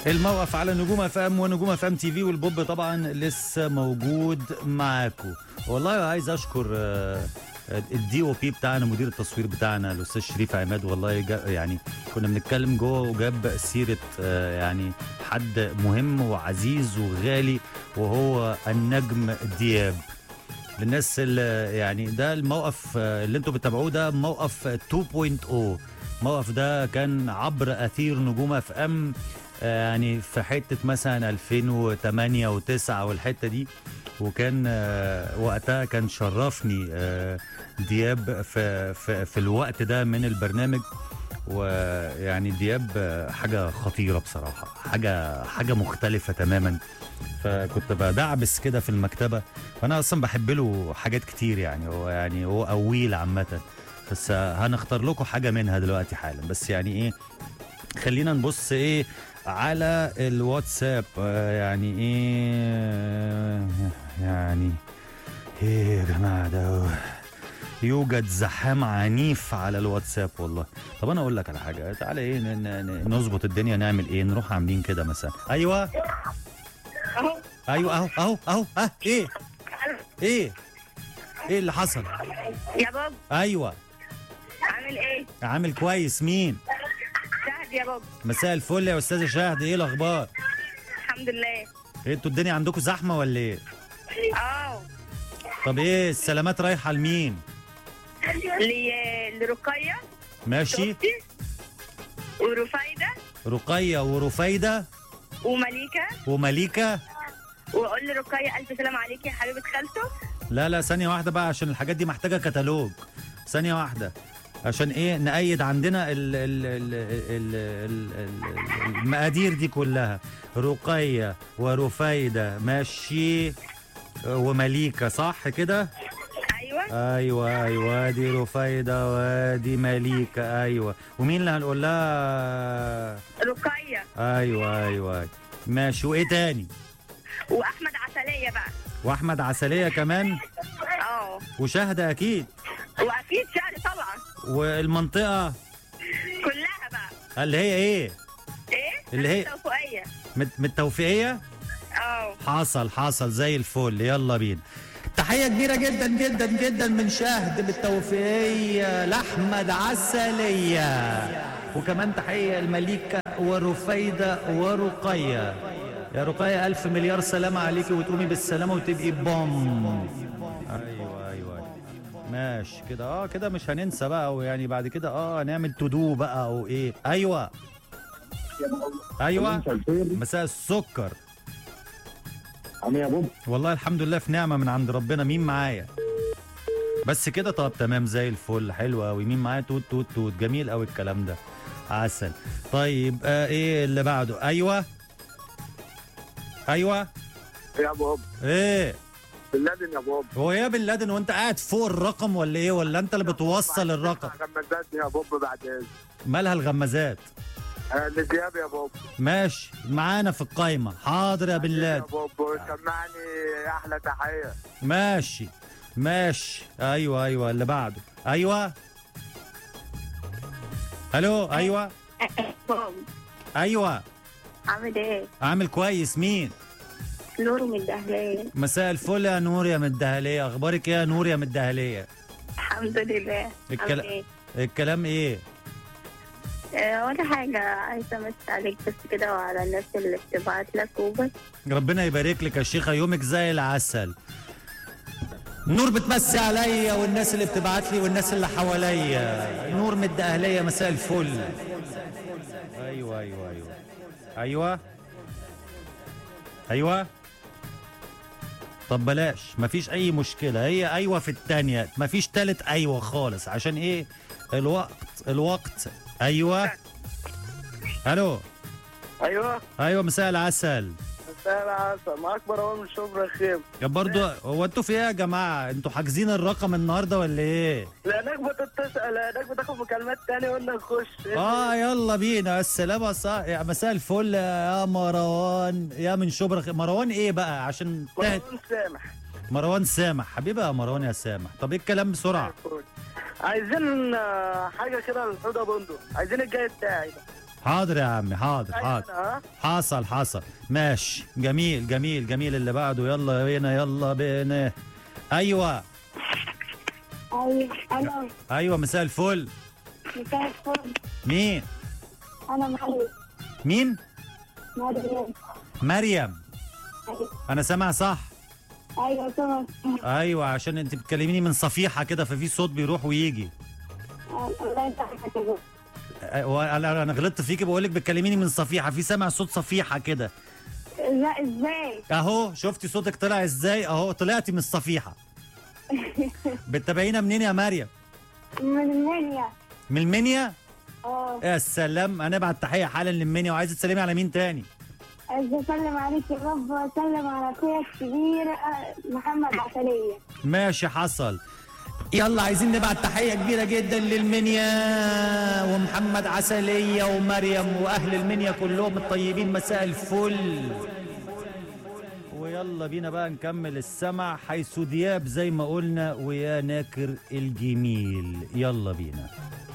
الموقف على نجوم اف ام ونجوم اف ام تي في والبوب طبعا لسه موجود معاكم والله عايز اشكر آه، الدي او بي بتاعنا مدير التصوير بتاعنا الاستاذ شريف عماد والله جا يعني كنا بنتكلم جوه وجاب سيره آه، يعني حد مهم وعزيز وغالي وهو النجم دياب للناس اللي يعني ده الموقف آه، اللي انتوا بتتابعوه ده موقف 2.0 الموقف ده كان عبر اثير نجوم اف ام آه، يعني في حته مثلا 2008 و9 والحته دي وكان آه، وقتها كان شرفني آه، دياب في, في, في الوقت ده من البرنامج ويعني دياب آه، حاجه خطيره بصراحه حاجه حاجه مختلفه تماما فكنت بدعبس كده في المكتبه فانا اصلا بحب له حاجات كتير يعني هو يعني هو قويل عامه بس هنختار لكم حاجه منها دلوقتي حالا بس يعني ايه خلينا نبص ايه على الواتساب آه، يعني ايه يعني ايه يا جماعه ده يوجد زحام عنيف على الواتساب والله طب انا اقول لك على حاجه تعالى ايه ن- ن- نظبط الدنيا نعمل ايه نروح عاملين كده مثلا ايوه اهو ايوه اهو اهو اهو اه ايه ايه ايه اللي حصل يا بابا ايوه عامل ايه؟ عامل كويس مين شهد يا بابا مساء الفل يا استاذه شهد ايه الاخبار الحمد لله إيه انتوا الدنيا عندكم زحمه ولا ايه اه طب ايه السلامات رايحه لمين ل- لرقية ماشي أختي ورفايدة رقيه ورفايده ومليكة ومليكه وأقول لرقية ألف سلام عليكي يا حبيبة خالته لا لا ثانيه واحده بقى عشان الحاجات دي محتاجه كتالوج ثانيه واحده عشان ايه نأيد عندنا ال ال ال ال ال ال المقادير دي كلها رقية ورفايدة ماشي ومليكة صح كده أيوة ايوه ايوه دي رفايدة وادي مليكة ايوه ومين اللي هنقول لها رقية ايوه ايوه ماشي وايه تاني وأحمد عسلية بقى واحمد عسلية كمان اه وشهدة اكيد وأكيد شهد طبعا والمنطقة كلها بقى اللي هي ايه ايه؟ اللي هي- توفيقية مت- متوفيقية اه حصل حصل زي الفل يلا بينا تحية كبيرة جدا جدا جدا من شهد بالتوفيقية لأحمد عسلية وكمان تحية المليكة ورفيدة ورقية يا رقية ألف مليار سلامة عليكي وتقومي بالسلامة وتبقي بوم أيوة أيوة ماشي كده اه كده مش هننسى بقى ويعني بعد كده اه هنعمل تدو بقى او ايه ايوه ايوه مساء السكر عامل يا بوب والله الحمد لله في نعمه من عند ربنا مين معايا بس كده طب تمام زي الفل حلو قوي مين معايا توت توت توت جميل قوي الكلام ده عسل طيب آه ايه اللي بعده ايوه ايوه يا بوب ايه بلادن يا بوب هو يا بن لادن وانت قاعد فوق الرقم ولا ايه ولا انت اللي بتوصل الرقم غمزاتني يا بوب بعد اذنك مالها الغمازات آه، لدياب يا بوب ماشي معانا في القايمه حاضر يا بن يا لادن بوب سمعني احلى تحيه ماشي ماشي ايوه ايوه اللي بعده ايوه الو ايوه بابا ايوه عامل ايه؟ عامل كويس مين نور من الدهلية مساء الفل يا نور يا مدهليه اخبارك ايه يا نور يا مدهليه الحمد لله الكلا- عامل ايه؟ الكلام ايه آه، ولا حاجة عايزة أمسي عليك بس كده وعلى الناس اللي بتبعت لك وبس ربنا يبارك لك يا شيخه يومك زي العسل نور بتمسي عليا والناس اللي بتبعت لي والناس اللي حواليا نور من الدقهلية مساء الفل ايوه ايوه ايوه ايوه ايوه طب بلاش مفيش اي مشكله هي ايوه في التانية مفيش تالت ايوه خالص عشان ايه الوقت الوقت ايوه الو ايوه ايوه مساء العسل مساء العسل معاك مروان من شبرا الخيم يا برضو هو انتوا في ايه يا جماعه انتوا حاجزين الرقم النهارده ولا ايه لانك بتتصل لانك بتاخد مكالمات تاني قلنا نخش اه يلا بينا السلامة صح يا مساء الفل يا مروان يا من شبرا خ- مروان ايه بقى عشان تهت مروان سامح مروان سامح حبيبي يا مروان يا سامح طب ايه الكلام بسرعه عايزين آه، حاجه كده للحوضه بندق عايزين الجاي بتاعي ده حاضر يا عمي حاضر حاضر ها حصل حصل ماشي جميل جميل جميل اللي بعده يلا بينا يلا بينا ايوه ايوه انا ايوه مساء الفل مساء الفل مين انا مريم مين مريم مريم انا سامع صح ايوه سمعت ايوه عشان انت بتكلميني من صفيحه كده ففي صوت بيروح ويجي الله يسامحك يا بابا. أه، وانا انا غلطت فيكي بقول لك بتكلميني من صفيحه في سامع صوت صفيحه كده لا ازاي اهو شفتي صوتك طلع ازاي اهو طلعتي من الصفيحه بتتابعينا منين يا مريم من المنيا من المنيا اه يا سلام هنبعت تحيه حالا للمنيا وعايزه تسلمي على مين تاني عايز اسلم عليك يا رب واسلم على اخويا الكبير آه، محمد عسليه ماشي حصل يلا عايزين نبعت تحية كبيرة جدا للمنيا ومحمد عسلية ومريم وأهل المنيا كلهم الطيبين مساء الفل ويلا بينا بقى نكمل السمع حيث دياب زي ما قلنا ويا ناكر الجميل يلا بينا